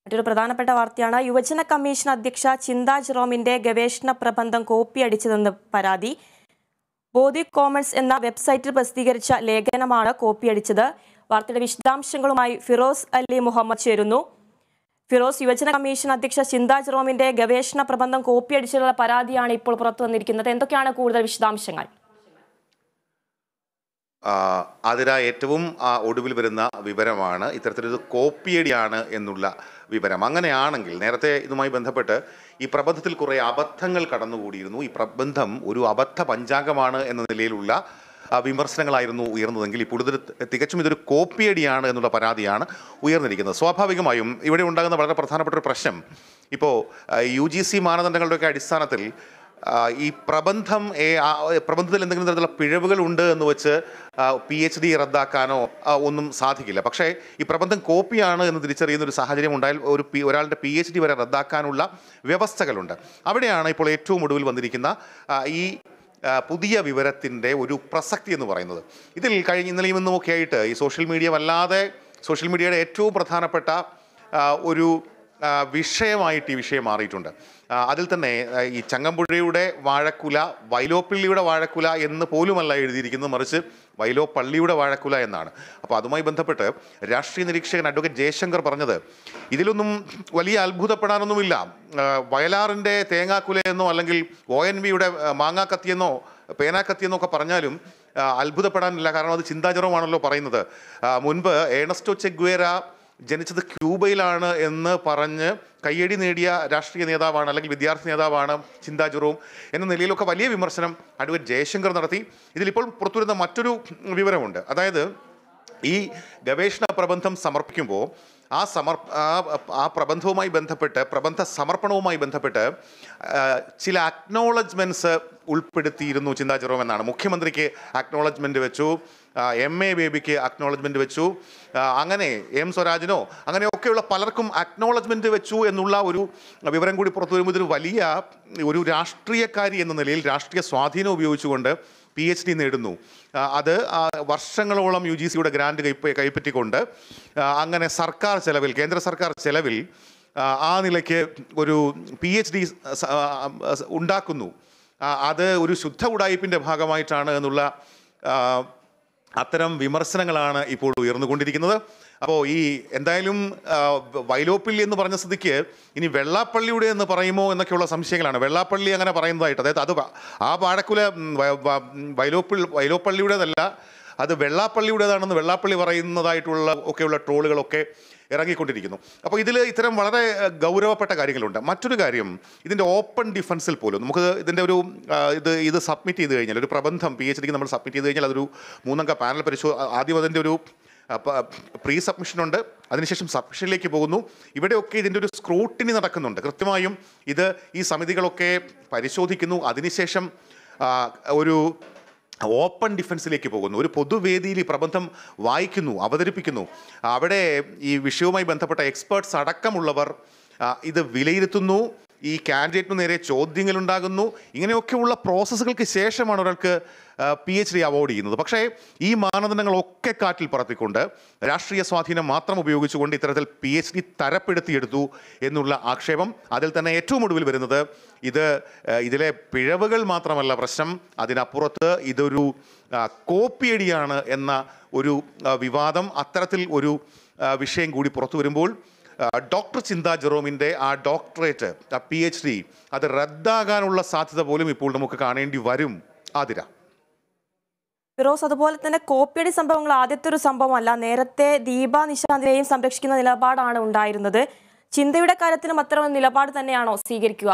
മറ്റൊരു പ്രധാനപ്പെട്ട വാർത്തയാണ് യുവജന കമ്മീഷൻ അധ്യക്ഷ ചിന്താ ജെറോമിന്റെ ഗവേഷണ പ്രബന്ധം കോപ്പിയടിച്ചതെന്ന് പരാതി ബോധി കോമൺസ് എന്ന വെബ്സൈറ്റിൽ പ്രസിദ്ധീകരിച്ച ലേഖനമാണ് കോപ്പിയടിച്ചത് വാർത്തയുടെ വിശദാംശങ്ങളുമായി ഫിറോസ് അലി മുഹമ്മദ് ചേരുന്നു ഫിറോസ് യുവജന കമ്മീഷൻ അധ്യക്ഷ ചിന്താ ജെറോമിന്റെ ഗവേഷണ പ്രബന്ധം കോപ്പിയടിച്ചതിനുള്ള പരാതിയാണ് ഇപ്പോൾ പുറത്തു വന്നിരിക്കുന്നത് എന്തൊക്കെയാണ് കൂടുതൽ വിശദാംശങ്ങൾ ആ, അതിന് ഏറ്റവും ആ, ഒടുവിൽ വരുന്ന വിവരമാണ് ഇത്തരത്തിലൊരു കോപ്പിയടിയാണ് എന്നുള്ള വിവരം അങ്ങനെയാണെങ്കിൽ നേരത്തെ ഇതുമായി ബന്ധപ്പെട്ട് ഈ പ്രബന്ധത്തിൽ കുറേ അബദ്ധങ്ങൾ കടന്നുകൂടിയിരുന്നു ഈ പ്രബന്ധം ഒരു അബദ്ധ പഞ്ചാംഗമാണ് എന്ന നിലയിലുള്ള ആ, വിമർശനങ്ങളായിരുന്നു ഉയർന്നതെങ്കിൽ ഇപ്പോൾ ഇതൊരു തികച്ചും ഇതൊരു കോപ്പിയടിയാണ് എന്നുള്ള പരാതിയാണ് ഉയർന്നിരിക്കുന്നത് സ്വാഭാവികമായും ഇവിടെ ഉണ്ടാകുന്ന വളരെ പ്രധാനപ്പെട്ട ഒരു പ്രശ്നം ഇപ്പോൾ യു ജി സി മാനദണ്ഡങ്ങളുടെയൊക്കെ അടിസ്ഥാനത്തിൽ ആ, ഈ പ്രബന്ധം ഏ, ആ, പ്രബന്ധത്തിൽ എന്തെങ്കിലും തരത്തിലുള്ള പിഴവുകൾ ഉണ്ട് എന്ന് വെച്ച് പി എച്ച് ഡി റദ്ദാക്കാനോ ആ, ഒന്നും സാധിക്കില്ല പക്ഷേ ഈ പ്രബന്ധം കോപ്പിയാണ് എന്ന് തിരിച്ചറിയുന്ന ഒരു സാഹചര്യം ഉണ്ടായാൽ ഒരു പി ഒരാളുടെ പി എച്ച് ഡി വരെ റദ്ദാക്കാനുള്ള വ്യവസ്ഥകളുണ്ട് അവിടെയാണ് ഇപ്പോൾ ഏറ്റവും ഒടുവിൽ വന്നിരിക്കുന്ന ആ, ഈ ആ, പുതിയ വിവരത്തിൻ്റെ ഒരു പ്രസക്തി എന്ന് പറയുന്നത് ഇതിൽ കഴിഞ്ഞ ഇന്നലെയും ഇന്നും ഒക്കെ ആയിട്ട് ഈ സോഷ്യൽ മീഡിയ വല്ലാതെ സോഷ്യൽ മീഡിയയുടെ ഏറ്റവും പ്രധാനപ്പെട്ട ആ, ഒരു ആ, വിഷയമായിട്ട് ഈ വിഷയം മാറിയിട്ടുണ്ട് ആ, അതിൽ തന്നെ ആ, ഈ ചങ്ങമ്പുഴയുടെ വാഴക്കുല വൈലോപ്പിള്ളിയുടെ വാഴക്കുല എന്ന് പോലുമല്ല എഴുതിയിരിക്കുന്നത് മറിച്ച് വൈലോ പള്ളിയുടെ വാഴക്കുല എന്നാണ് അപ്പോൾ അതുമായി ബന്ധപ്പെട്ട് രാഷ്ട്രീയ നിരീക്ഷകൻ അഡ്വക്കേറ്റ് ജയശങ്കർ പറഞ്ഞത് ഇതിലൊന്നും വലിയ അത്ഭുതപ്പെടാനൊന്നുമില്ല ആ, വയലാറിൻ്റെ തേങ്ങാക്കുലയെന്നോ അല്ലെങ്കിൽ ഒ എൻ വിയുടെ മാങ്ങാക്കത്തിയെന്നോ പേനാക്കത്തിയെന്നോ ഒക്കെ പറഞ്ഞാലും ആ, അത്ഭുതപ്പെടാനില്ല കാരണം അത് ചിന്താചരമാണല്ലോ പറയുന്നത് ആ, മുൻപ് ഏണസ്റ്റോ ചെഗ്വേര ജനിച്ചത് ക്യൂബയിലാണ് എന്ന് പറഞ്ഞ് കയ്യടി നേടിയ രാഷ്ട്രീയ നേതാവാണ് അല്ലെങ്കിൽ വിദ്യാർത്ഥി നേതാവാണ് ചിന്താ ജെറോം എന്ന നിലയിലൊക്കെ വലിയ വിമർശനം അഡ്വക്കേറ്റ് ജയശങ്കർ നടത്തി ഇതിലിപ്പോൾ പുറത്തുവരുന്ന മറ്റൊരു വിവരമുണ്ട് അതായത് ഈ ഗവേഷണ പ്രബന്ധം സമർപ്പിക്കുമ്പോൾ ആ സമർ ആ ആ പ്രബന്ധവുമായി ബന്ധപ്പെട്ട് പ്രബന്ധ സമർപ്പണവുമായി ബന്ധപ്പെട്ട് ആ, ചില അക്നോളജ്മെൻറ്റ്സ് ഉൾപ്പെടുത്തിയിരുന്നു ചിന്താ ജെറോം എന്നാണ് മുഖ്യമന്ത്രിക്ക് അക്നോളജ്മെൻറ്റ് വെച്ചു എം എ ബേബിക്ക് അക്നോളജ്മെൻറ്റ് വെച്ചു ആ, അങ്ങനെ എം സ്വരാജിനോ അങ്ങനെയൊക്കെയുള്ള പലർക്കും അക്നോളജ്മെൻറ്റ് വെച്ചു എന്നുള്ള ഒരു വിവരം കൂടി പുറത്തു വരുമ്പോൾ ഇതൊരു വലിയ ഒരു രാഷ്ട്രീയക്കാരി എന്ന നിലയിൽ രാഷ്ട്രീയ സ്വാധീനം ഉപയോഗിച്ചുകൊണ്ട് പി എച്ച് ഡി നേടുന്നു ആ, അത് ആ, വർഷങ്ങളോളം യു ജി സിയുടെ ഗ്രാൻഡ് കൈപ്പ കൈപ്പറ്റിക്കൊണ്ട് ആ, അങ്ങനെ സർക്കാർ ചെലവിൽ കേന്ദ്ര സർക്കാർ ചെലവിൽ ആ, ആ നിലയ്ക്ക് ഒരു പി എച്ച് ഡി ഉണ്ടാക്കുന്നു ആ, അത് ഒരു ശുദ്ധ ഉടായിപ്പിൻ്റെ ഭാഗമായിട്ടാണ് എന്നുള്ള ആ, അത്തരം വിമർശനങ്ങളാണ് ഇപ്പോൾ ഉയർന്നുകൊണ്ടിരിക്കുന്നത് അപ്പോൾ ഈ എന്തായാലും ആ, വൈലോപ്പിള്ളി എന്ന് പറഞ്ഞ സ്ഥിതിക്ക് ഇനി വെള്ളാപ്പള്ളിയുടെ എന്ന് പറയുമോ എന്നൊക്കെയുള്ള സംശയങ്ങളാണ് വെള്ളാപ്പള്ളി അങ്ങനെ പറയുന്നതായിട്ട് അതായത് അത് വ- ആ പാഴക്കുല ഉം, വ- വ- വൈലോപ്പിള്ളി വൈലോപ്പള്ളിയുടേതല്ല അത് വെള്ളാപ്പള്ളിയുടേതാണെന്ന് വെള്ളാപ്പള്ളി പറയുന്നതായിട്ടുള്ള ഒക്കെയുള്ള ട്രോളുകളൊക്കെ ഇറങ്ങിക്കൊണ്ടിരിക്കുന്നു അപ്പോൾ ഇതിൽ ഇത്തരം വളരെ ഏഹ്, ഗൗരവപ്പെട്ട കാര്യങ്ങളുണ്ട് മറ്റൊരു കാര്യം ഇതിൻ്റെ ഓപ്പൺ ഡിഫൻസിൽ പോലും നമുക്ക് ഇതിൻ്റെ ഒരു ആ, ഇത് ഇത് സബ്മിറ്റ് ചെയ്ത് കഴിഞ്ഞാൽ ഒരു പ്രബന്ധം പി എച്ച് ഡിക്ക് നമ്മൾ സബ്മിറ്റ് ചെയ്ത് കഴിഞ്ഞാൽ അതൊരു മൂന്നംഗ പാനൽ പരിശോ ആദ്യം അതിൻ്റെ ഒരു പ്രീ സബ്മിഷനുണ്ട് അതിനുശേഷം സബ്മിഷനിലേക്ക് പോകുന്നു ഇവിടെയൊക്കെ ഇതിൻ്റെ ഒരു സ്ക്രൂട്ടിനി നടക്കുന്നുണ്ട് കൃത്യമായും ഇത് ഈ സമിതികളൊക്കെ പരിശോധിക്കുന്നു അതിനുശേഷം ആ, ഒരു ഓപ്പൺ ഡിഫൻസിലേക്ക് പോകുന്നു ഒരു പൊതുവേദിയിൽ ഈ പ്രബന്ധം വായിക്കുന്നു അവതരിപ്പിക്കുന്നു അവിടെ ഈ വിഷയവുമായി ബന്ധപ്പെട്ട എക്സ്പേർട്സ് അടക്കമുള്ളവർ ആ, ഇത് വിലയിരുത്തുന്നു ഈ കാൻഡിഡേറ്റിന് നേരെ ചോദ്യങ്ങളുണ്ടാകുന്നു ഇങ്ങനെയൊക്കെയുള്ള പ്രോസസ്സുകൾക്ക് ശേഷമാണ് ഒരാൾക്ക് പി എച്ച് ഡി അവാർഡ് ചെയ്യുന്നത് പക്ഷേ ഈ മാനദണ്ഡങ്ങളൊക്കെ കാറ്റിൽ പറത്തിക്കൊണ്ട് രാഷ്ട്രീയ സ്വാധീനം മാത്രം ഉപയോഗിച്ചുകൊണ്ട് ഇത്തരത്തിൽ പി എച്ച് ഡി തരപ്പെടുത്തിയെടുത്തു എന്നുള്ള ആക്ഷേപം അതിൽ തന്നെ ഏറ്റവും ഒടുവിൽ വരുന്നത് ഇത് ആ, ഇതിലെ പിഴവുകൾ മാത്രമല്ല പ്രശ്നം അതിനപ്പുറത്ത് ഇതൊരു ആ, കോപ്പിയടിയാണ് എന്ന ഒരു ആ, വിവാദം അത്തരത്തിൽ ഒരു ആ, വിഷയം കൂടി പുറത്തു വരുമ്പോൾ ആ, ഡോക്ടർ ചിന്താ ജെറോമിൻ്റെ ആ ഡോക്ടറേറ്റ് ആ പി എച്ച് ഡി അത് റദ്ദാകാനുള്ള സാധ്യത പോലും ഇപ്പോൾ നമുക്ക് കാണേണ്ടി വരും ആതിര ഫിറോസ് അതുപോലെ തന്നെ കോപ്പിയടി സംഭവങ്ങൾ ആദ്യത്തെ ഒരു സംഭവമല്ല നേരത്തെ ദീപ നിശാന്തിനെയും സംരക്ഷിക്കുന്ന നിലപാടാണ് ഉണ്ടായിരുന്നത് ചിന്തയുടെ കാര്യത്തിലും അത്തരം ഒരു നിലപാട് തന്നെയാണോ സ്വീകരിക്കുക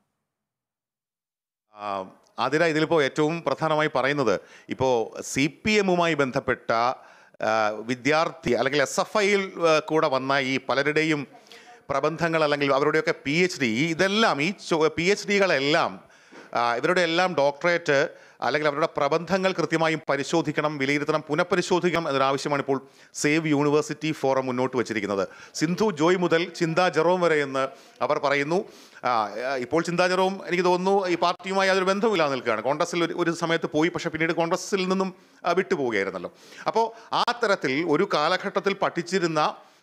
ആ, അതില ഇതിലിപ്പോൾ ഏറ്റവും പ്രധാനമായി പറയുന്നത് ഇപ്പോൾ സി പി എമ്മുമായി ബന്ധപ്പെട്ട ആ, വിദ്യാർത്ഥി അല്ലെങ്കിൽ എസ് എഫ് ഐയിൽ കൂടെ വന്ന ഈ പലരുടെയും പ്രബന്ധങ്ങൾ അല്ലെങ്കിൽ അവരുടെയൊക്കെ പി എച്ച് ഡി ഇതെല്ലാം ഈ പി എച്ച് ഡികളെല്ലാം ഇവരുടെ എല്ലാം ഡോക്ടറേറ്റ് അല്ലെങ്കിൽ അവരുടെ പ്രബന്ധങ്ങൾ കൃത്യമായും പരിശോധിക്കണം വിലയിരുത്തണം പുനഃപരിശോധിക്കണം എന്നൊരാവശ്യമാണ് ഇപ്പോൾ സേവ് യൂണിവേഴ്സിറ്റി ഫോറം മുന്നോട്ട് വച്ചിരിക്കുന്നത് സിന്ധു ജോയ് മുതൽ ചിന്താ ജെറോം വരെ എന്ന് അവർ പറയുന്നു ആ, ഇപ്പോൾ ചിന്താ ജെറോം എനിക്ക് തോന്നുന്നു ഈ പാർട്ടിയുമായി യാതൊരു ബന്ധമില്ലാതെ നിൽക്കുകയാണ് കോൺഗ്രസിൽ ഒരു ഒരു സമയത്ത് പോയി പക്ഷേ പിന്നീട് കോൺഗ്രസിൽ നിന്നും ആ, വിട്ടുപോവുകയായിരുന്നല്ലോ അപ്പോൾ ആ തരത്തിൽ ഒരു കാലഘട്ടത്തിൽ പഠിച്ചിരുന്ന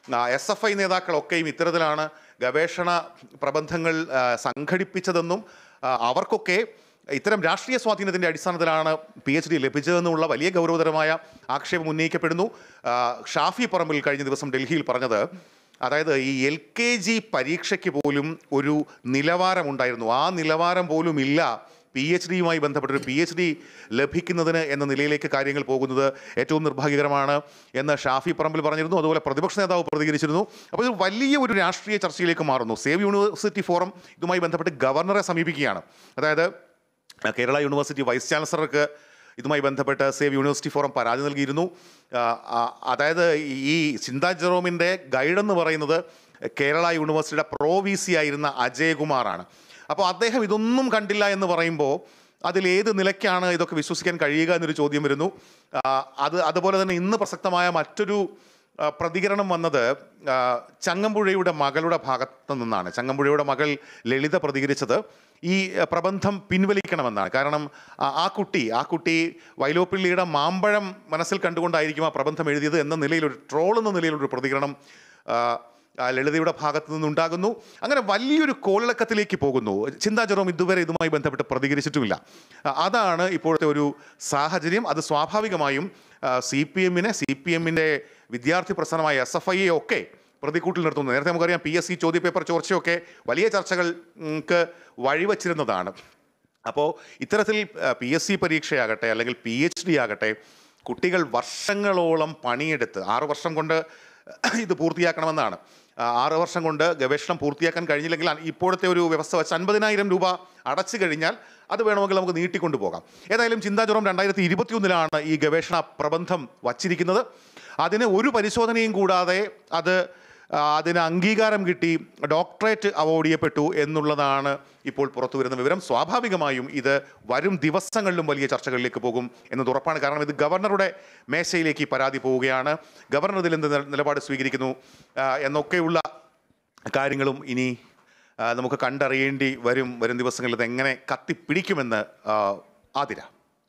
എസ് എഫ് ഐ നേതാക്കളൊക്കെയും ഇത്തരത്തിലാണ് ഗവേഷണ പ്രബന്ധങ്ങൾ ആ, സംഘടിപ്പിച്ചതെന്നും ആ, അവർക്കൊക്കെ ഇത്തരം രാഷ്ട്രീയ സ്വാധീനത്തിൻ്റെ അടിസ്ഥാനത്തിലാണ് പി എച്ച് ഡി ലഭിച്ചതെന്നുള്ള വലിയ ഗൗരവതരമായ ആക്ഷേപം ഉന്നയിക്കപ്പെടുന്നു ആ, ഷാഫി പറമ്പിൽ കഴിഞ്ഞ ദിവസം ഡൽഹിയിൽ പറഞ്ഞത് അതായത് ഈ എൽ കെ ജി പരീക്ഷയ്ക്ക് പോലും ഒരു നിലവാരമുണ്ടായിരുന്നു ആ നിലവാരം പോലും ഇല്ല പി എച്ച് ഡിയുമായി ബന്ധപ്പെട്ടൊരു പി എച്ച് ഡി ലഭിക്കുന്നതിന് എന്ന നിലയിലേക്ക് കാര്യങ്ങൾ പോകുന്നത് ഏറ്റവും നിർഭാഗ്യകരമാണ് എന്ന് ഷാഫി പറമ്പിൽ പറഞ്ഞിരുന്നു അതുപോലെ പ്രതിപക്ഷ നേതാവ് പ്രതികരിച്ചിരുന്നു അപ്പോൾ ഇത് വലിയ ഒരു രാഷ്ട്രീയ ചർച്ചയിലേക്ക് മാറുന്നു സേവ് യൂണിവേഴ്സിറ്റി ഫോറം ഇതുമായി ബന്ധപ്പെട്ട് ഗവർണറെ സമീപിക്കുകയാണ് അതായത് കേരള യൂണിവേഴ്സിറ്റി വൈസ് ചാൻസലർക്ക് ഇതുമായി ബന്ധപ്പെട്ട് സേവ് യൂണിവേഴ്സിറ്റി ഫോറം പരാതി നൽകിയിരുന്നു ആ, ആ, അതായത് ഈ ചിന്താ ജെറോമിൻ്റെ ഗൈഡ് എന്ന് പറയുന്നത് കേരള യൂണിവേഴ്സിറ്റിയുടെ പ്രോ വി സി ആയിരുന്ന അജയകുമാറാണ് അപ്പോൾ അദ്ദേഹം ഇതൊന്നും കണ്ടില്ല എന്ന് പറയുമ്പോൾ അതിലേത് നിലയ്ക്കാണ് ഇതൊക്കെ വിശ്വസിക്കാൻ കഴിയുക എന്നൊരു ചോദ്യം വരുന്നു ആ, അത് അതുപോലെ തന്നെ ഇന്ന് പ്രസക്തമായ മറ്റൊരു ആ, പ്രതികരണം വന്നത് ആ, ചങ്ങമ്പുഴയുടെ മകളുടെ ഭാഗത്തു നിന്നാണ് ചങ്ങമ്പുഴയുടെ മകൾ ലളിത പ്രതികരിച്ചത് ഈ ആ, പ്രബന്ധം പിൻവലിക്കണമെന്നാണ് കാരണം ആ- ആ കുട്ടി ആ കുട്ടി വൈലോപ്പിള്ളിയുടെ മാമ്പഴം മനസ്സിൽ കണ്ടുകൊണ്ടായിരിക്കും ആ പ്രബന്ധം എഴുതിയത് എന്ന നിലയിലൊരു ട്രോൾ എന്ന നിലയിലൊരു പ്രതികരണം ആ, ആ ലളിതയുടെ ഭാഗത്തു നിന്നുണ്ടാകുന്നു അങ്ങനെ വലിയൊരു കോളിളക്കത്തിലേക്ക് പോകുന്നു ചിന്താ ജെറോം ഇതുവരെ ഇതുമായി ബന്ധപ്പെട്ട് പ്രതികരിച്ചിട്ടുമില്ല ആ, അതാണ് ഇപ്പോഴത്തെ ഒരു സാഹചര്യം അത് സ്വാഭാവികമായും സി പി എമ്മിനെ സി പി എമ്മിൻ്റെ വിദ്യാർത്ഥി പ്രസ്ഥാനമായ എസ് എഫ് ഐയെ ഒക്കെ പ്രതിക്കൂട്ടിൽ നിർത്തുന്നു നേരത്തെ നമുക്കറിയാം പി എസ് സി ചോദ്യപേപ്പർ ചോർച്ചയൊക്കെ വലിയ ചർച്ചകൾക്ക് വഴിവച്ചിരുന്നതാണ് അപ്പോൾ ഇത്തരത്തിൽ പി എസ് സി പരീക്ഷയാകട്ടെ അല്ലെങ്കിൽ പി എച്ച് ഡി ആകട്ടെ കുട്ടികൾ വർഷങ്ങളോളം പണിയെടുത്ത് ആറ് വർഷം കൊണ്ട് ഇത് പൂർത്തിയാക്കണമെന്നാണ് ആ, ആറ് വർഷം കൊണ്ട് ഗവേഷണം പൂർത്തിയാക്കാൻ കഴിഞ്ഞില്ലെങ്കിൽ അ- ഇപ്പോഴത്തെ ഒരു വ്യവസ്ഥ വെച്ച് അൻപതിനായിരം രൂപ അടച്ചു കഴിഞ്ഞാൽ അത് വേണമെങ്കിൽ നമുക്ക് നീട്ടിക്കൊണ്ടു പോകാം ഏതായാലും ചിന്താചുരം രണ്ടായിരത്തി ഇരുപത്തിയൊന്നിലാണ് ഈ ഗവേഷണ പ്രബന്ധം വച്ചിരിക്കുന്നത് അതിന് ഒരു പരിശോധനയും കൂടാതെ അത് ആ, അതിന് അംഗീകാരം കിട്ടി ഡോക്ടറേറ്റ് അവാർഡ് ചെയ്യപ്പെട്ടു എന്നുള്ളതാണ് ഇപ്പോൾ പുറത്തു വരുന്ന വിവരം സ്വാഭാവികമായും ഇത് വരും ദിവസങ്ങളിലും വലിയ ചർച്ചകളിലേക്ക് പോകും എന്നത് ഉറപ്പാണ് കാരണം ഇത് ഗവർണറുടെ മേശയിലേക്ക് ഈ പരാതി പോവുകയാണ് ഗവർണർ ഇതിൽ എന്ത് നില- നിലപാട് സ്വീകരിക്കുന്നു ആ, എന്നൊക്കെയുള്ള കാര്യങ്ങളും ഇനി ആ, നമുക്ക് കണ്ടറിയേണ്ടി വരും വരും ദിവസങ്ങളിൽ ഇത് എങ്ങനെ കത്തിപ്പിടിക്കുമെന്ന് ആ, ആതിര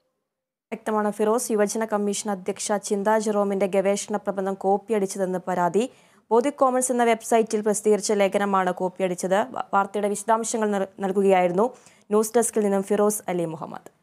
വ്യക്തമാണ് ഫിറോസ് യുവജന കമ്മീഷൻ അധ്യക്ഷ ചിന്താ ജെറോമിന്റെ ഗവേഷണ പ്രബന്ധം കോപ്പിയടിച്ചതെന്ന് പരാതി ബോധി കോമൺസ് എന്ന വെബ്സൈറ്റിൽ പ്രസിദ്ധീകരിച്ച ലേഖനമാണ് കോപ്പിയടിച്ചത് വാർത്തയുടെ വിശദാംശങ്ങൾ നൽ- നൽകുകയായിരുന്നു ന്യൂസ് ഡെസ്കിൽ നിന്നും ഫിറോസ് അലി മുഹമ്മദ്